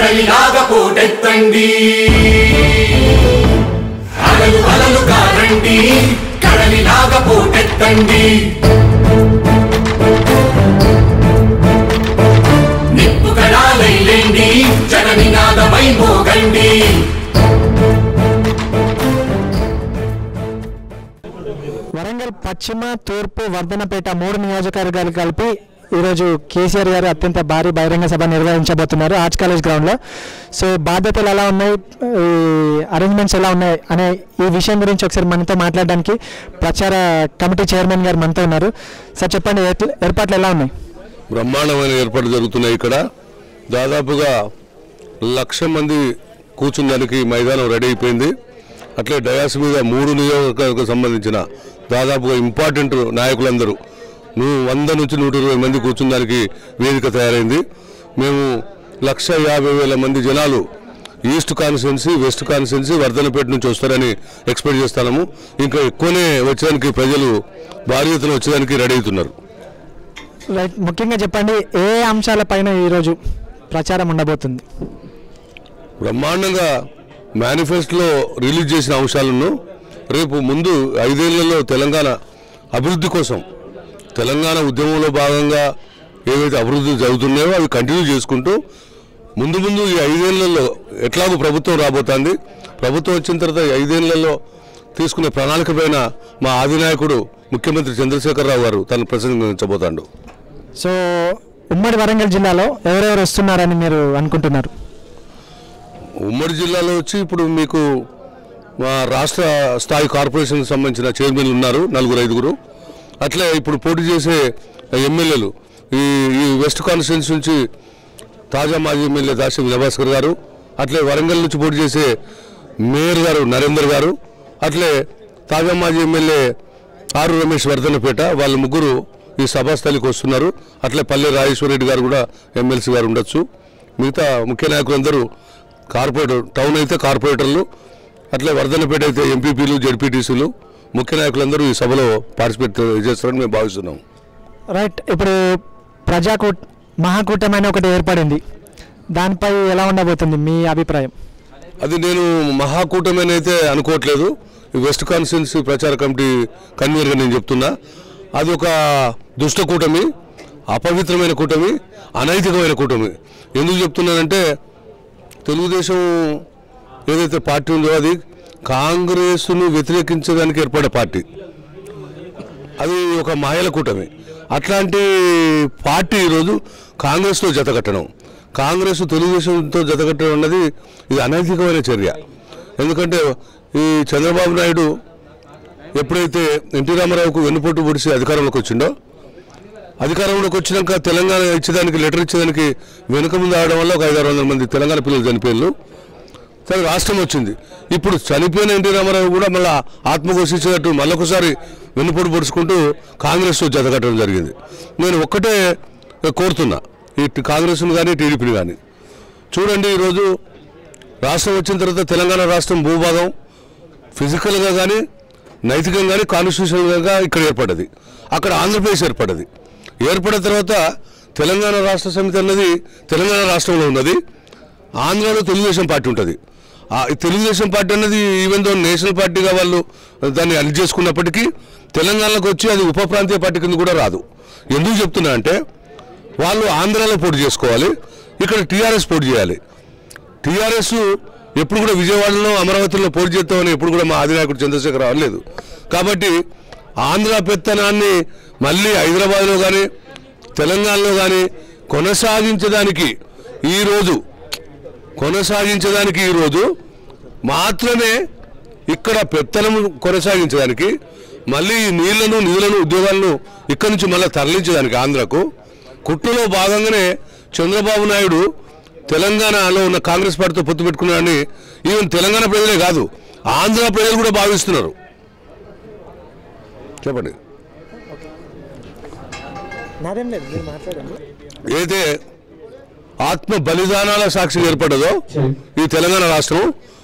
కడలిలాగా పోటెత్తండి అలలు అలలు కారండి కడలిలాగా పోటెత్తండి నిప్పు కడాలైలేండి జన నినాదమై మోగండి వరంగల్ పశ్చిమ తూర్పు వర్ధనపేట మూడు నియోజకవర్గాలు కలిపి ఈరోజు కేసీఆర్ గారు అత్యంత భారీ బహిరంగ సభ నిర్వహించబోతున్నారు ఆర్ట్స్ కాలేజ్ గ్రౌండ్లో సో బాధ్యతలు ఎలా ఉన్నాయి అరేంజ్మెంట్స్ ఎలా ఉన్నాయి అనే ఈ విషయం గురించి ఒకసారి మనతో మాట్లాడడానికి ప్రచార కమిటీ చైర్మన్ గారు మనతో ఉన్నారు సార్ చెప్పండి ఎట్ల- ఏర్పాట్లు ఎలా ఉన్నాయి బ్రహ్మాండమైన ఏర్పాట్లు జరుగుతున్నాయి ఇక్కడ దాదాపుగా లక్ష మంది కూర్చుందానికి మైదానం రెడీ అయిపోయింది అట్లే డయాస్ మీద మూడు నియోజకవర్గాలకు సంబంధించిన దాదాపుగా ఇంపార్టెంట్ నాయకులందరూ నువ్వు వంద నుంచి నూట ఇరవై మంది కూర్చుందానికి వేదిక తయారైంది మేము లక్ష యాభై వేల మంది జనాలు east constituency west constituency Wardhannapet నుంచి వస్తారని ఎక్స్పెక్ట్ చేస్తున్నాము ఇంకా ఎక్కువనే వచ్చేదానికి ప్రజలు భారీ ఎత్తున వచ్చేదానికి రెడీ అవుతున్నారు రైట్ ముఖ్యంగా చెప్పండి ఏ అంశాలపైన ఈరోజు ప్రచారం ఉండబోతుంది బ్రహ్మాండంగా మేనిఫెస్టోలో రిలీజ్ చేసిన అంశాలను రేపు ముందు ఐదేళ్లలో తెలంగాణ అభివృద్ధి కోసం తెలంగాణ ఉద్యమంలో భాగంగా ఏవైతే అభివృద్ధి జరుగుతున్నాయో అవి కంటిన్యూ చేసుకుంటూ ముందు ముందు ఈ ఐదేళ్లలో ఎట్లాగో ప్రభుత్వం రాబోతోంది ప్రభుత్వం వచ్చిన తర్వాత ఈ ఐదేళ్లలో తీసుకునే ప్రణాళిక పైన మా ఆదినాయకుడు ముఖ్యమంత్రి చంద్రశేఖరరావు గారు తను ప్రసంగించబోతాడు సో ఉమ్మడి వరంగల్ జిల్లాలో ఎవరెవరు వస్తున్నారని మీరు అనుకుంటున్నారు ఉమ్మడి జిల్లాలో వచ్చి ఇప్పుడు మీకు మా రాష్ట్ర స్థాయి కార్పొరేషన్కి సంబంధించిన చైర్మన్లు ఉన్నారు నలుగురు ఐదుగురు అట్లే ఇప్పుడు పోటీ చేసే ఎమ్మెల్యేలు ఈ ఈ వెస్ట్ కాన్స్టిట్యున్సీ నుంచి తాజా మాజీ ఎమ్మెల్యే దాసి వినభాస్కర్ గారు అట్లే వరంగల్ నుంచి పోటీ చేసే మేయర్ గారు నరేందర్ గారు అట్లే తాజా మాజీ ఎమ్మెల్యే ఆరు రమేష్ వర్ధనపేట వాళ్ళ ముగ్గురు ఈ సభాస్థలికి వస్తున్నారు అట్లే పల్లె రాజేశ్వర రెడ్డి గారు కూడా ఎమ్మెల్సీ గారు ఉండొచ్చు మిగతా ముఖ్య నాయకులందరూ కార్పొరేటర్ టౌన్ అయితే కార్పొరేటర్లు అట్లే వర్ధనపేట అయితే ఎంపీపీలు జడ్పీటీసీలు ముఖ్య నాయకులందరూ ఈ సభలో పార్టిసిపేట్ చేస్తారని మేము భావిస్తున్నాం రైట్ ఇప్పుడు ప్రజాకూట్ మహాకూటమైన ఒకటి ఏర్పడింది దానిపై ఎలా ఉండబోతుంది మీ అభిప్రాయం అది నేను మహాకూటమి అని అయితే అనుకోవట్లేదు ఈ వెస్ట్ కాన్స్టిట్యున్సీ ప్రచార కమిటీ కన్వీనర్గా నేను చెప్తున్నా అది ఒక దుష్ట కూటమి అపవిత్రమైన కూటమి అనైతికమైన కూటమి ఎందుకు చెప్తున్నానంటే తెలుగుదేశం ఏదైతే పార్టీ ఉందో అది కాంగ్రెస్ను వ్యతిరేకించడానికి ఏర్పడే పార్టీ అది ఒక మాయల కూటమి అట్లాంటి పార్టీ ఈరోజు కాంగ్రెస్తో జతకట్టడం కాంగ్రెస్ తెలుగుదేశంతో జతకట్టడం అన్నది ఇది అనైతికమైన చర్య ఎందుకంటే ఈ చంద్రబాబు నాయుడు ఎప్పుడైతే ఎన్టీ రామారావుకు వెన్నుపోటు పొడిచి అధికారంలోకి వచ్చిండో అధికారంలోకి వచ్చినాక తెలంగాణ ఇచ్చేదానికి లెటర్ ఇచ్చేదానికి వెనుక ముందు ఆడడం వల్ల ఒక ఐదారు వందల మంది తెలంగాణ పిల్లలు చనిపోయారు సరే రాష్ట్రం వచ్చింది ఇప్పుడు చనిపోయిన ఎన్టీ రామారావు కూడా మళ్ళీ ఆత్మఘోషించేటట్టు మళ్ళొకసారి వెన్నుపోటు పొడుచుకుంటూ కాంగ్రెస్ జతకట్టడం జరిగింది నేను ఒక్కటే కోరుతున్నా ఈ కాంగ్రెస్ను కానీ టీడీపీని కానీ చూడండి ఈరోజు రాష్ట్రం వచ్చిన తర్వాత తెలంగాణ రాష్ట్రం భూభాగం ఫిజికల్గా కానీ నైతికంగా కానీ కాన్స్టిట్యూషన్గా ఇక్కడ ఏర్పడ్డది అక్కడ ఆంధ్రప్రదేశ్ ఏర్పడ్డది ఏర్పడిన తర్వాత తెలంగాణ రాష్ట్ర సమితి అన్నది తెలంగాణ రాష్ట్రంలో ఉన్నది ఆంధ్రాలో తెలుగుదేశం పార్టీ ఉంటుంది ఆ ఈ తెలుగుదేశం పార్టీ అన్నది ఈవెన్ దో నేషనల్ పార్టీగా వాళ్ళు దాన్ని అడ్జస్ట్ చేసుకున్నప్పటికీ తెలంగాణలోకి వచ్చి అది ఉప ప్రాంతీయ పార్టీ కింద కూడా రాదు ఎందుకు చెప్తున్నా అంటే వాళ్ళు ఆంధ్రాలో పోటీ చేసుకోవాలి ఇక్కడ టీఆర్ఎస్ పోటీ చేయాలి టీఆర్ఎస్ ఎప్పుడు కూడా విజయవాడలో అమరావతిలో పోటీ చేస్తామని ఎప్పుడు కూడా మా అధినాయకుడు చంద్రశేఖర్ రావలేదు కాబట్టి ఆంధ్ర పెత్తనాన్ని మళ్ళీ హైదరాబాద్లో కానీ తెలంగాణలో కానీ కొనసాగించడానికి ఈరోజు కొనసాగించడానికి ఈరోజు మాత్రమే ఇక్కడ పెత్తనం కొనసాగించడానికి మళ్ళీ ఈ నీళ్లను నిధులను ఉద్యోగాలను ఇక్కడి నుంచి మళ్ళీ తరలించడానికి ఆంధ్రకు కుట్రలో భాగంగానే చంద్రబాబు నాయుడు తెలంగాణలో ఉన్న కాంగ్రెస్ పార్టీతో పొత్తు పెట్టుకున్నాడని ఈవెన్ తెలంగాణ ప్రజలే కాదు ఆంధ్ర ప్రజలు కూడా భావిస్తున్నారు చెప్పండి ఏదైతే ఆత్మ బలిదానాల సాక్షి ఏర్పడ్డదో ఈ తెలంగాణ రాష్ట్రం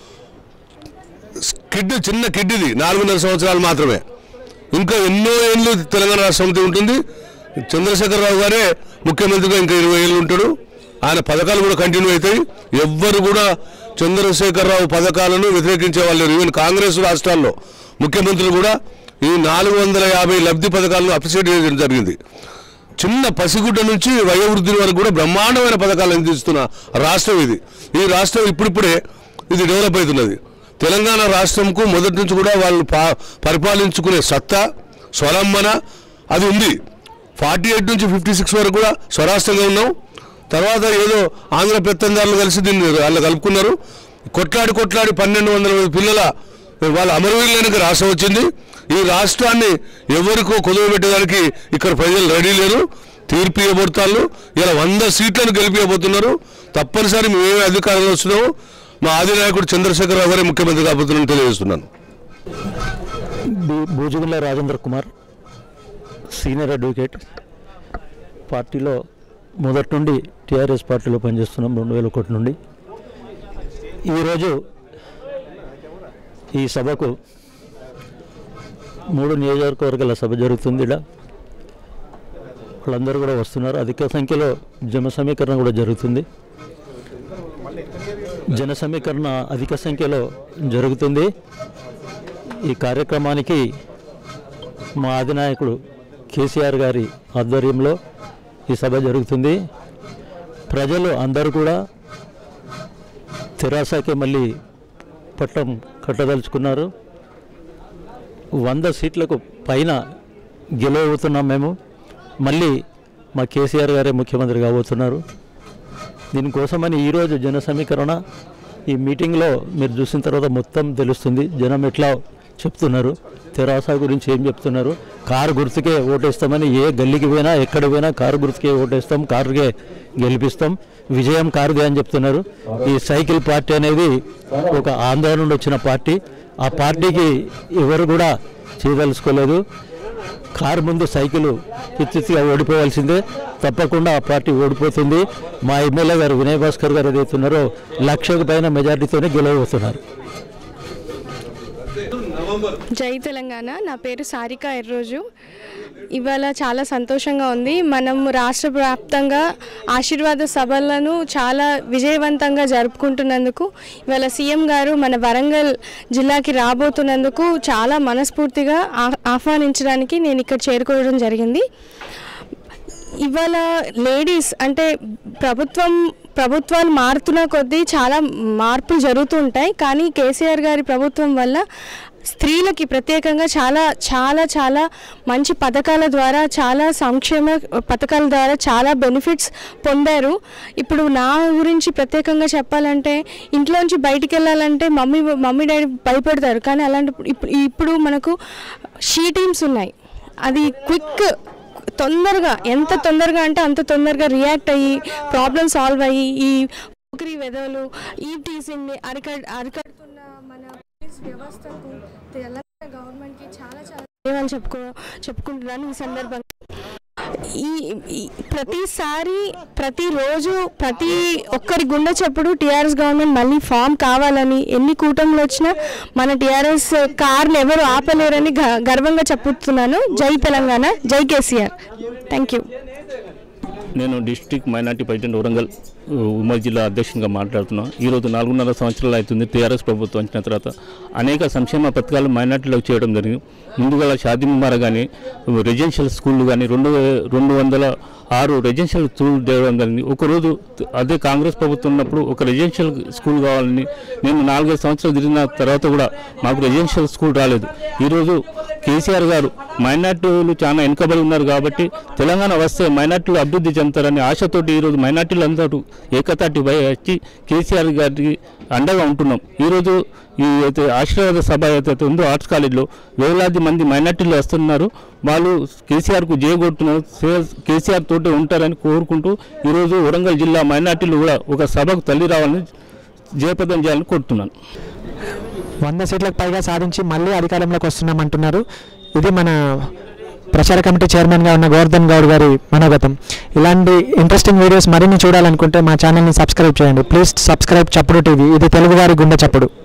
కిడ్ చిన్న కిడ్ ఇది నాలుగున్నర సంవత్సరాలు మాత్రమే ఇంకా ఎన్నో ఏళ్ళు తెలంగాణ రాష్ట్ర సమితి ఉంటుంది చంద్రశేఖరరావు గారే ముఖ్యమంత్రిగా ఇంకా ఇరవై ఏళ్ళు ఉంటాడు ఆయన పథకాలు కూడా కంటిన్యూ అవుతాయి ఎవ్వరు కూడా చంద్రశేఖరరావు పథకాలను వ్యతిరేకించే వాళ్ళు లేరు ఈవెన్ కాంగ్రెస్ రాష్ట్రాల్లో ముఖ్యమంత్రులు కూడా ఈ నాలుగు వందల యాభై లబ్ధి పథకాలను అప్రిషియేట్ చేయడం జరిగింది చిన్న పసిగుడ్డ నుంచి వయోవృద్ధుల వరకు కూడా బ్రహ్మాండమైన పథకాలు అందిస్తున్న రాష్ట్రం ఇది ఈ రాష్ట్రం ఇప్పుడిప్పుడే ఇది డెవలప్ అవుతున్నది తెలంగాణ రాష్ట్రంకు మొదటి నుంచి కూడా వాళ్ళు పా పరిపాలించుకునే సత్తా స్వలంబన అది ఉంది ఫార్టీ ఎయిట్ నుంచి ఫిఫ్టీ సిక్స్ వరకు కూడా స్వరాష్ట్రంగా ఉన్నాం తర్వాత ఏదో ఆంధ్ర పెత్తందారులు కలిసి దీన్ని వాళ్ళు కలుపుకున్నారు కొట్లాడి కొట్లాడి పన్నెండు వందల మంది పిల్లల వాళ్ళ అమరవీరులైన రాష్ట్రం వచ్చింది ఈ రాష్ట్రాన్ని ఎవరికో కొలువ పెట్టడానికి ఇక్కడ ప్రజలు రెడీ లేరు తీర్పు ఇవ్వబడతాళ్ళు ఇలా వంద సీట్లను గెలిపియబోతున్నారు తప్పనిసరి మేమే అధికారంలో వస్తున్నాము మా ఆదినాయకుడు చంద్రశేఖర్ రావు గారే ముఖ్యమంత్రి కాబోతున్నారని తెలియజేస్తున్నాను బు- భూజగుల రాజేంద్ర కుమార్ సీనియర్ అడ్వకేట్ పార్టీలో మొదటి నుండి టీఆర్ఎస్ పార్టీలో పనిచేస్తున్నాం రెండు వేల ఒకటి నుండి ఈరోజు ఈ సభకు మూడు నియోజకవర్గాల సభ జరుగుతుంది ఇక్కడ వాళ్ళందరూ కూడా వస్తున్నారు అధిక సంఖ్యలో జన సమీకరణ కూడా జరుగుతుంది జన సమీకరణ అధిక సంఖ్యలో జరుగుతుంది ఈ కార్యక్రమానికి మా అధినాయకుడు కేసీఆర్ గారి ఆధ్వర్యంలో ఈ సభ జరుగుతుంది ప్రజలు అందరూ కూడా తెరాసాకే మళ్ళీ పట్టం కట్టదలుచుకున్నారు వంద సీట్లకు పైన గెలవబోతున్నాం మేము మళ్ళీ మా కేసీఆర్ గారే ముఖ్యమంత్రి కాబోతున్నారు దీనికోసమని ఈరోజు జన సమీకరణ ఈ మీటింగ్లో మీరు చూసిన తర్వాత మొత్తం తెలుస్తుంది జనం ఎట్లా చెప్తున్నారు తెరాస గురించి ఏం చెప్తున్నారు కారు గుర్తుకే ఓటేస్తామని ఏ గల్లీకి పోయినా ఎక్కడ పోయినా కారు గుర్తుకే ఓటేస్తాం కారుకే గెలిపిస్తాం విజయం కారుదే అని చెప్తున్నారు ఈ సైకిల్ పార్టీ అనేది ఒక ఆందోళన నుండి వచ్చిన పార్టీ ఆ పార్టీకి ఎవరు కూడా చేయదలుచుకోలేదు కారు ముందు సైకిల్ చిత్తుగా ఓడిపోవాల్సిందే తప్పకుండా ఆ పార్టీ ఓడిపోతుంది మా ఎమ్మెల్యే గారు వినయ్ భాస్కర్ గారు ఏదైతున్నారో లక్షకు పైన మెజార్టీతోనే గెలవబోతున్నారు జై తెలంగాణ నా పేరు సారిక ఎర్రోజు ఇవాళ చాలా సంతోషంగా ఉంది మనం రాష్ట్ర వ్యాప్తంగా ఆశీర్వాద సభలను చాలా విజయవంతంగా జరుపుకుంటున్నందుకు ఇవాళ సీఎం గారు మన వరంగల్ జిల్లాకి రాబోతున్నందుకు చాలా మనస్ఫూర్తిగా ఆ- ఆహ్వానించడానికి నేను ఇక్కడ చేరుకోవడం జరిగింది ఇవాళ లేడీస్ అంటే ప్రభుత్వం ప్రభుత్వాలు మారుతున్న కొద్దీ చాలా మార్పులు జరుగుతుంటాయి కానీ కేసీఆర్ గారి ప్రభుత్వం వల్ల స్త్రీలకి ప్రత్యేకంగా చాలా చాలా చాలా మంచి పథకాల ద్వారా చాలా సంక్షేమ పథకాల ద్వారా చాలా బెనిఫిట్స్ పొందారు ఇప్పుడు నా గురించి ప్రత్యేకంగా చెప్పాలంటే ఇంట్లోంచి బయటికి వెళ్ళాలంటే మమ్మీ మమ్మీ డాడీ భయపడతారు కానీ అలాంటి ఇప్పుడు ఇప్పుడు మనకు షీ టీమ్స్ ఉన్నాయి అది క్విక్ తొందరగా ఎంత తొందరగా అంటే అంత తొందరగా రియాక్ట్ అయ్యి ప్రాబ్లమ్ సాల్వ్ అయ్యి ఈ పోకిరి వెధవలు ఈ టీసింగ్ని అరికట్ అరికడుతున్న మన పోలీస్ వ్యవస్థకు తెలంగాణ గవర్నమెంట్కి చాలా చాలా ధన్యవాదాలు చెప్పుకో చెప్పుకుంటున్నాను ఈ సందర్భంగా ఈ ఈ ప్రతిసారి ప్రతిరోజు ప్రతి ఒక్కరి గుండె చెప్పుడు టీఆర్ఎస్ గవర్నమెంట్ మళ్ళీ ఫామ్ కావాలని ఎన్ని కూటములు వచ్చినా మన టీఆర్ఎస్ కార్ని ఎవరు ఆపలేరని గ- గర్వంగా చెప్పుతున్నాను జై తెలంగాణ జై కేసీఆర్ థ్యాంక్ యూ నేను డిస్ట్రిక్ట్ మైనార్టీ ప్రెసిడెంట్ వరంగల్ ఉమ్మడి జిల్లా అధ్యక్షునిగా మాట్లాడుతున్నాను ఈరోజు నాలుగున్నర సంవత్సరాలు అవుతుంది టీఆర్ఎస్ ప్రభుత్వం వచ్చిన తర్వాత అనేక సంక్షేమ పథకాలు మైనార్టీలకు చేయడం జరిగింది ముందుగా షాదీ ముమార కానీ రెసిడెన్షియల్ స్కూళ్ళు కానీ రెండు వే- రెండు వందల ఆరు రెసిడెన్షియల్ స్కూల్ తేవడం జరిగింది ఒకరోజు అదే కాంగ్రెస్ ప్రభుత్వం ఉన్నప్పుడు ఒక రెసిడెన్షియల్ స్కూల్ కావాలని నేను నాలుగైదు సంవత్సరాలు తిరిగిన తర్వాత కూడా మాకు రెసిడెన్షియల్ స్కూల్ రాలేదు ఈరోజు కేసీఆర్ గారు మైనార్టీలు చాలా వెనుకబడి ఉన్నారు కాబట్టి తెలంగాణ వస్తే మైనార్టీలు అభివృద్ధి చెందుతారనే ఆశతోటి ఈరోజు మైనార్టీలు అందరూ ఏకతాటి పై వచ్చి కేసీఆర్ గారికి అండగా ఉంటున్నాం ఈరోజు ఈ అయితే ఆశీర్వాద సభ ఏదైతే ఉందో ఆర్ట్స్ కాలేజ్లో వేలాది మంది మైనార్టీలు వస్తున్నారు వాళ్ళు కేసీఆర్కు జయగొడుతున్నారు సే- కేసీఆర్ తోటి ఉంటారని కోరుకుంటూ ఈరోజు వరంగల్ జిల్లా మైనార్టీలు కూడా ఒక సభకు తల్లి రావాలని జయప్రదం చేయాలని కోరుతున్నాను వంద సీట్లకు పైగా సాధించి మళ్ళీ అధికారంలోకి వస్తున్నామంటున్నారు ఇది మన ప్రచార కమిటీ చైర్మన్గా ఉన్న గోవర్ధన్ గౌడ్ గారి మనోగతం ఇలాంటి ఇంట్రెస్టింగ్ వీడియోస్ మరిన్ని చూడాలనుకుంటే మా ఛానల్ని సబ్స్క్రైబ్ చేయండి ప్లీజ్ సబ్స్క్రైబ్ చప్పుడు టీవీ ఇది తెలుగువారి గుండె చప్పుడు